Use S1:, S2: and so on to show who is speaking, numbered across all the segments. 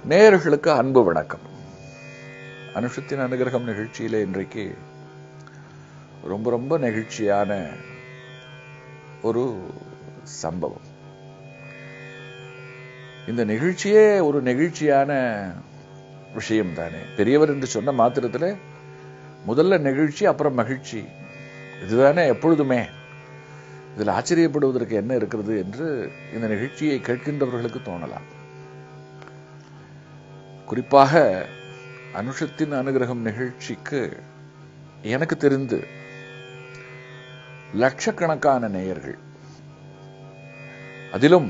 S1: நேயர்களுக்கு அன்பு வணக்கம் அனுஷத்தின் அனுகிரகம் நிகழ்ச்சியில இன்றைக்கு ரொம்ப ரொம்ப நெகிழ்ச்சியான ஒரு சம்பவம் இந்த நிகழ்ச்சியே ஒரு நெகிழ்ச்சியான விஷயம் தானே பெரியவர் என்று சொன்ன மாத்திரத்துல முதல்ல நெகிழ்ச்சி அப்புறம் மகிழ்ச்சி இதுதானே எப்பொழுதுமே இதில் ஆச்சரியப்படுவதற்கு என்ன இருக்கிறது என்று இந்த நிகழ்ச்சியை கேட்கின்றவர்களுக்கு தோணலாம் குறிப்பாக அனுஷத்தின் அனுகிரகம் நிகழ்ச்சிக்கு எனக்கு தெரிந்து லட்சக்கணக்கான நேயர்கள் அதிலும்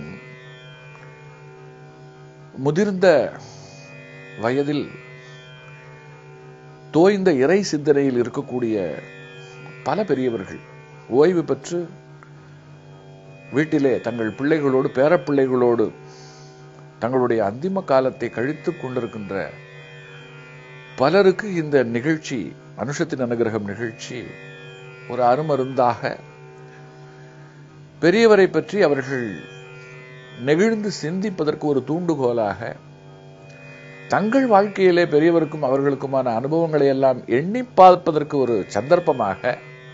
S1: முதிர்ந்த வயதில் தோய்ந்த இறை சிந்தனையில் இருக்கக்கூடிய பல பெரியவர்கள் ஓய்வு பெற்று வீட்டிலே தங்கள் பிள்ளைகளோடு பேரப்பிள்ளைகளோடு தங்களுடைய அந்திம காலத்தை கழித்துக் கொண்டிருக்கின்ற பலருக்கு இந்த நிகழ்ச்சி அனுஷத்தின் அனுகிரகம் நிகழ்ச்சி ஒரு அருமருந்தாக பெரியவரை பற்றி அவர்கள் நெகிழ்ந்து சிந்திப்பதற்கு ஒரு தூண்டுகோலாக தங்கள் வாழ்க்கையிலே பெரியவருக்கும் அவர்களுக்குமான அனுபவங்களை எல்லாம் எண்ணி பார்ப்பதற்கு ஒரு சந்தர்ப்பமாக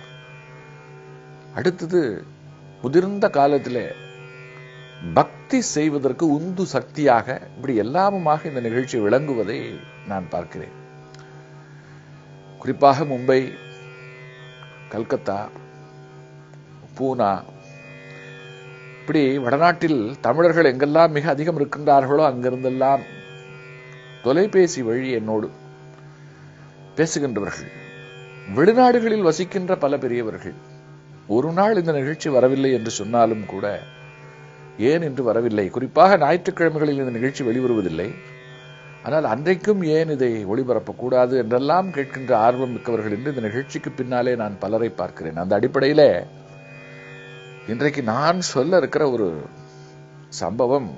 S1: அடுத்தது முதிர்ந்த காலத்திலே பக்தி செய்வதற்கு உந்து சக்தியாக இப்படி எல்லாமுமாக இந்த நிகழ்ச்சி விளங்குவதை நான் பார்க்கிறேன் குறிப்பாக மும்பை கல்கத்தா பூனா இப்படி வடநாட்டில் தமிழர்கள் எங்கெல்லாம் மிக அதிகம் இருக்கின்றார்களோ அங்கிருந்தெல்லாம் தொலைபேசி வழி என்னோடு பேசுகின்றவர்கள் வெளிநாடுகளில் வசிக்கின்ற பல பெரியவர்கள் ஒரு நாள் இந்த நிகழ்ச்சி வரவில்லை என்று சொன்னாலும் கூட ஏன் என்று வரவில்லை குறிப்பாக ஞாயிற்றுக்கிழமைகளில் இந்த நிகழ்ச்சி வெளிவருவதில்லை ஆனால் அன்றைக்கும் ஏன் இதை ஒளிபரப்பக்கூடாது என்றெல்லாம் கேட்கின்ற ஆர்வம் மிக்கவர்கள் என்று இந்த நிகழ்ச்சிக்கு பின்னாலே நான் பலரை பார்க்கிறேன் அந்த அடிப்படையில இன்றைக்கு நான் சொல்ல இருக்கிற ஒரு சம்பவம்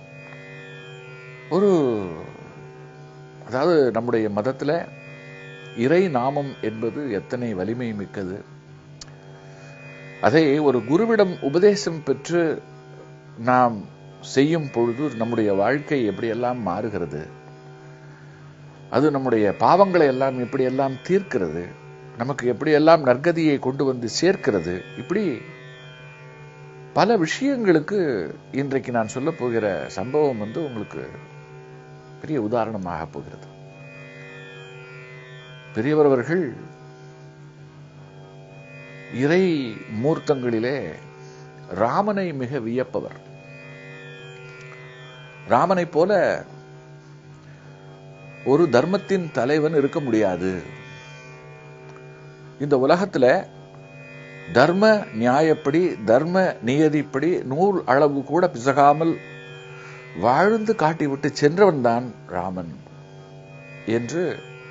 S1: ஒரு அதாவது நம்முடைய மதத்துல இறை நாமம் என்பது எத்தனை வலிமை மிக்கது அதை ஒரு குருவிடம் உபதேசம் பெற்று நாம் செய்யும் பொழுது நம்முடைய வாழ்க்கை எப்படியெல்லாம் மாறுகிறது அது நம்முடைய பாவங்களை எல்லாம் எப்படியெல்லாம் தீர்க்கிறது நமக்கு எப்படியெல்லாம் நற்கதியை கொண்டு வந்து சேர்க்கிறது இப்படி பல விஷயங்களுக்கு இன்றைக்கு நான் சொல்ல போகிற சம்பவம் வந்து உங்களுக்கு பெரிய உதாரணமாக போகிறது பெரியவர் அவர்கள் இறை மூர்த்தங்களிலே ராமனை மிக வியப்பவர் ராமனை போல ஒரு தர்மத்தின் தலைவன் இருக்க முடியாது இந்த உலகத்துல தர்ம நியாயப்படி தர்ம நியதிப்படி நூல் அளவு கூட பிசகாமல் வாழ்ந்து காட்டிவிட்டு சென்றவன் தான் ராமன் என்று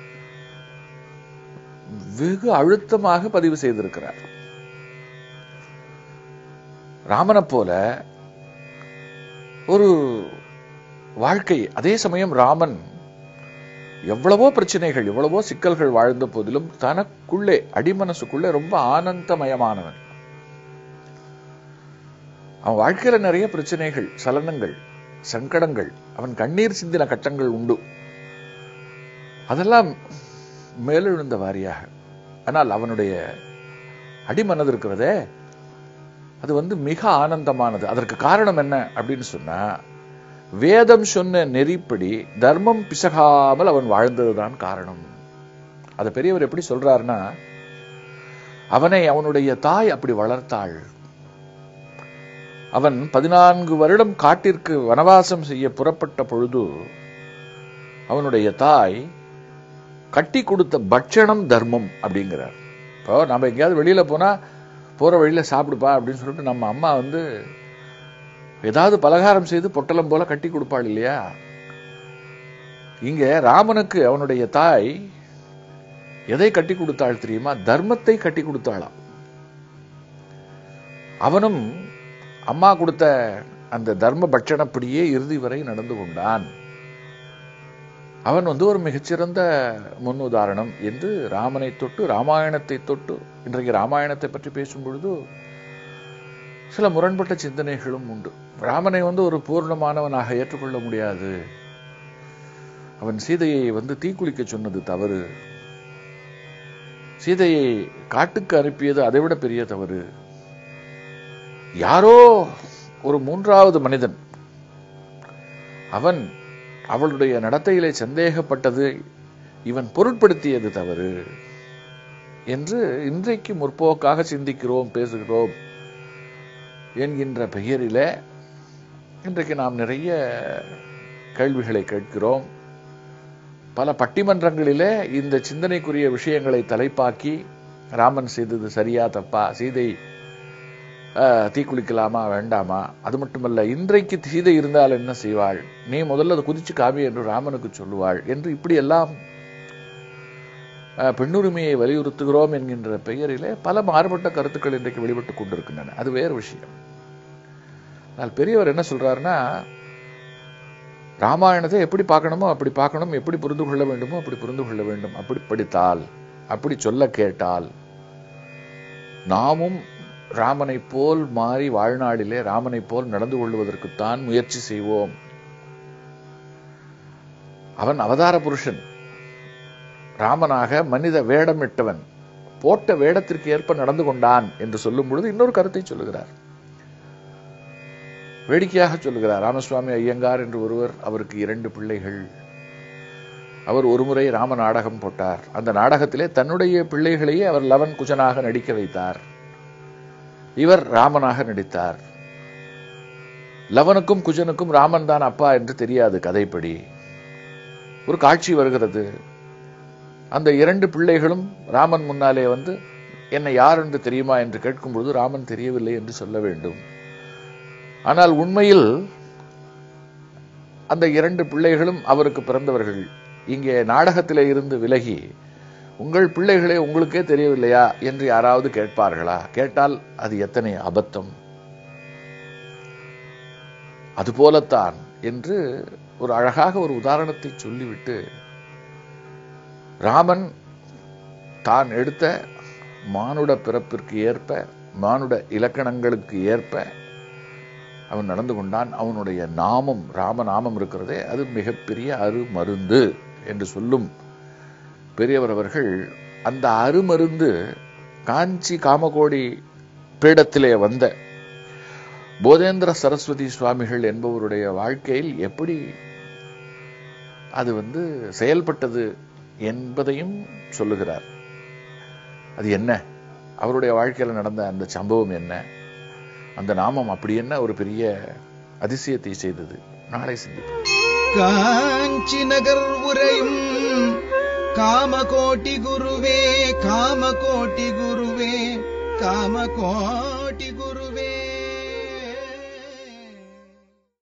S1: வெகு அழுத்தமாக பதிவு செய்திருக்கிறார் ராமனை போல ஒரு வாழ்க்கை அதே சமயம் ராமன் எவ்வளவோ பிரச்சனைகள் எவ்வளவோ சிக்கல்கள் வாழ்ந்த போதிலும் தனக்குள்ளே அடிமனசுக்குள்ளே ரொம்ப ஆனந்தமயமானவன் அவன் வாழ்க்கையில நிறைய பிரச்சனைகள் சலனங்கள் சங்கடங்கள் அவன் கண்ணீர் சிந்தின கட்டங்கள் உண்டு அதெல்லாம் மேலெழுந்த வாரியாக ஆனால் அவனுடைய அடிமனது இருக்கிறதே அது வந்து மிக ஆனந்தமானது அதற்கு காரணம் என்ன அப்படின்னு சொன்னா வேதம் சொன்ன நெறிப்படி தர்மம் பிசகாமல் அவன் வாழ்ந்ததுதான் காரணம் அதை பெரியவர் எப்படி சொல்றாருன்னா அவனை அவனுடைய தாய் அப்படி வளர்த்தாள் அவன் பதினான்கு வருடம் காட்டிற்கு வனவாசம் செய்ய புறப்பட்ட பொழுது அவனுடைய தாய் கட்டி கொடுத்த பட்சணம் தர்மம் அப்படிங்கிறார் இப்போ நம்ம எங்கேயாவது வெளியில போனா போற வழியில சாப்பிடுப்பா அப்படின்னு சொல்லிட்டு நம்ம அம்மா வந்து ஏதாவது பலகாரம் செய்து பொட்டலம் போல கட்டி கொடுப்பாள் இல்லையா இங்க ராமனுக்கு அவனுடைய தாய் எதை கட்டி கொடுத்தாள் தெரியுமா தர்மத்தை கட்டி கொடுத்தாளாம் அவனும் அம்மா கொடுத்த அந்த தர்ம பட்சணப்படியே இறுதி வரை நடந்து கொண்டான் அவன் வந்து ஒரு மிகச்சிறந்த முன் உதாரணம் என்று ராமனை தொட்டு ராமாயணத்தை தொட்டு இன்றைக்கு ராமாயணத்தை பற்றி பேசும் பொழுது சில முரண்பட்ட சிந்தனைகளும் உண்டு ராமனை வந்து ஒரு பூர்ணமானவனாக ஏற்றுக்கொள்ள முடியாது அவன் சீதையை வந்து தீக்குளிக்க சொன்னது தவறு சீதையை காட்டுக்கு அனுப்பியது அதைவிட பெரிய தவறு யாரோ ஒரு மூன்றாவது மனிதன் அவன் அவளுடைய நடத்தையிலே சந்தேகப்பட்டது இவன் பொருட்படுத்தியது தவறு என்று இன்றைக்கு முற்போக்காக சிந்திக்கிறோம் பேசுகிறோம் என்கின்ற பெயரிலே இன்றைக்கு நாம் நிறைய கேள்விகளை கேட்கிறோம் பல பட்டிமன்றங்களிலே இந்த சிந்தனைக்குரிய விஷயங்களை தலைப்பாக்கி ராமன் செய்தது சரியா தப்பா சீதை அஹ், தீக்குளிக்கலாமா வேண்டாமா அது மட்டுமல்ல இன்றைக்கு சீதை இருந்தால் என்ன செய்வாள் நீ முதல்ல அதை குதிச்சு காமி என்று ராமனுக்கு சொல்லுவாள் என்று இப்படி எல்லாம் அஹ், பெண்ணுரிமையை வலியுறுத்துகிறோம் என்கின்ற பெயரிலே பல மாறுபட்ட கருத்துக்கள் இன்றைக்கு வெளிப்பட்டுக் கொண்டிருக்கின்றன அது வேறு விஷயம் ஆனால் பெரியவர் என்ன சொல்றாருன்னா ராமாயணத்தை எப்படி பார்க்கணுமோ அப்படி பார்க்கணும் எப்படி புரிந்து கொள்ள வேண்டுமோ அப்படி புரிந்து கொள்ள வேண்டும் அப்படி படித்தால் அப்படி சொல்ல கேட்டால் நாமும் ராமனைப் போல் மாறி வாழ்நாளிலே ராமனைப் போல் நடந்து கொள்வதற்குத்தான் முயற்சி செய்வோம் அவன் அவதார புருஷன் ராமனாக மனித வேடமிட்டவன் போட்ட வேடத்திற்கு ஏற்ப நடந்து கொண்டான் என்று சொல்லும் பொழுது இன்னொரு கருத்தை சொல்லுகிறார் வேடிக்கையாக சொல்லுகிறார் ராமசுவாமி ஐயங்கார் என்று ஒருவர் அவருக்கு இரண்டு பிள்ளைகள் அவர் ஒருமுறை ராம நாடகம் போட்டார் அந்த நாடகத்திலே தன்னுடைய பிள்ளைகளையே அவர் லவன் குஜனாக நடிக்க வைத்தார் இவர் ராமனாக நடித்தார் லவனுக்கும் குஜனுக்கும் ராமன் தான் அப்பா என்று தெரியாது கதைப்படி ஒரு காட்சி வருகிறது அந்த இரண்டு பிள்ளைகளும் ராமன் முன்னாலே வந்து என்னை யார் என்று தெரியுமா என்று கேட்கும் பொழுது ராமன் தெரியவில்லை என்று சொல்ல வேண்டும் ஆனால் உண்மையில் அந்த இரண்டு பிள்ளைகளும் அவருக்கு பிறந்தவர்கள் இங்கே நாடகத்திலே இருந்து விலகி உங்கள் பிள்ளைகளே உங்களுக்கே தெரியவில்லையா என்று யாராவது கேட்பார்களா கேட்டால் அது எத்தனை அபத்தம் அதுபோலத்தான் என்று ஒரு அழகாக ஒரு உதாரணத்தை சொல்லிவிட்டு ராமன் தான் எடுத்த மானுட பிறப்பிற்கு ஏற்ப மானுட இலக்கணங்களுக்கு ஏற்ப அவன் நடந்து கொண்டான் அவனுடைய நாமம் ராமநாமம் இருக்கிறதே அது மிகப்பெரிய அருமருந்து என்று சொல்லும் பெரியவர் அவர்கள் அந்த அருமருந்து காஞ்சி காமகோடி பீடத்திலே வந்த போதேந்திர சரஸ்வதி சுவாமிகள் என்பவருடைய வாழ்க்கையில் எப்படி அது வந்து செயல்பட்டது என்பதையும் சொல்லுகிறார் அது என்ன அவருடைய வாழ்க்கையில் நடந்த அந்த சம்பவம் என்ன அந்த நாமம் அப்படி என்ன ஒரு பெரிய அதிசயத்தை செய்தது நாளை சிந்திப்போம்
S2: காஞ்சி நகர் உரையும் காமகோட்டி குருவே காமகோட்டி குருவே காமகோட்டி குருவே